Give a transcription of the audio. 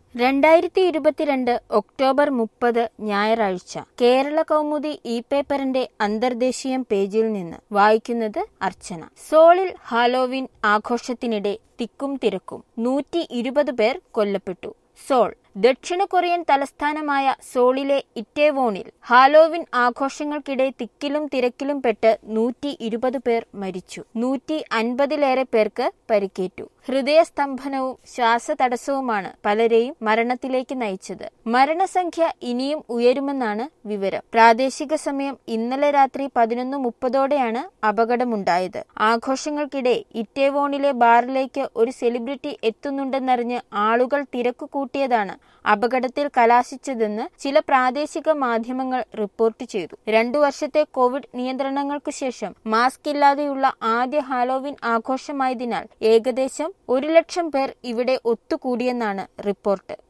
രണ്ടായിരത്തി ഇരുപത്തിരണ്ട് ഒക്ടോബർ മുപ്പത് ഞായറാഴ്ച കേരള കൗമുദി ഇ പേപ്പറിന്റെ അന്തർദേശീയം പേജിൽ നിന്ന് വായിക്കുന്നത് അർച്ചന സോളിൽ ഹാലോവിൻ ആഘോഷത്തിനിടെ തിക്കും തിരക്കും നൂറ്റി ഇരുപത് പേർ കൊല്ലപ്പെട്ടു സോൾ ദക്ഷിണ കൊറിയൻ തലസ്ഥാനമായ സോളിലെ ഇറ്റേവോണിൽ ഹാലോവിൻ ആഘോഷങ്ങൾക്കിടെ തിക്കിലും തിരക്കിലും പെട്ട് നൂറ്റി ഇരുപത് പേർ മരിച്ചു നൂറ്റി അൻപതിലേറെ പേർക്ക് പരിക്കേറ്റു ഹൃദയസ്തംഭനവും ശ്വാസതടസ്സവുമാണ് പലരെയും മരണത്തിലേക്ക് നയിച്ചത് മരണസംഖ്യ ഇനിയും ഉയരുമെന്നാണ് വിവരം പ്രാദേശിക സമയം ഇന്നലെ രാത്രി പതിനൊന്ന് മുപ്പതോടെയാണ് അപകടമുണ്ടായത് ആഘോഷങ്ങൾക്കിടെ ഇറ്റേവോണിലെ ബാറിലേക്ക് ഒരു സെലിബ്രിറ്റി എത്തുന്നുണ്ടെന്നറിഞ്ഞ് ആളുകൾ തിരക്കു കൂട്ടിയതാണ് അപകടത്തിൽ കലാശിച്ചതെന്ന് ചില പ്രാദേശിക മാധ്യമങ്ങൾ റിപ്പോർട്ട് ചെയ്തു രണ്ടു വർഷത്തെ കോവിഡ് നിയന്ത്രണങ്ങൾക്കു ശേഷം മാസ്ക് ഇല്ലാതെയുള്ള ആദ്യ ഹാലോവിൻ ആഘോഷമായതിനാൽ ഏകദേശം ഒരു ലക്ഷം പേർ ഇവിടെ ഒത്തുകൂടിയെന്നാണ് റിപ്പോർട്ട്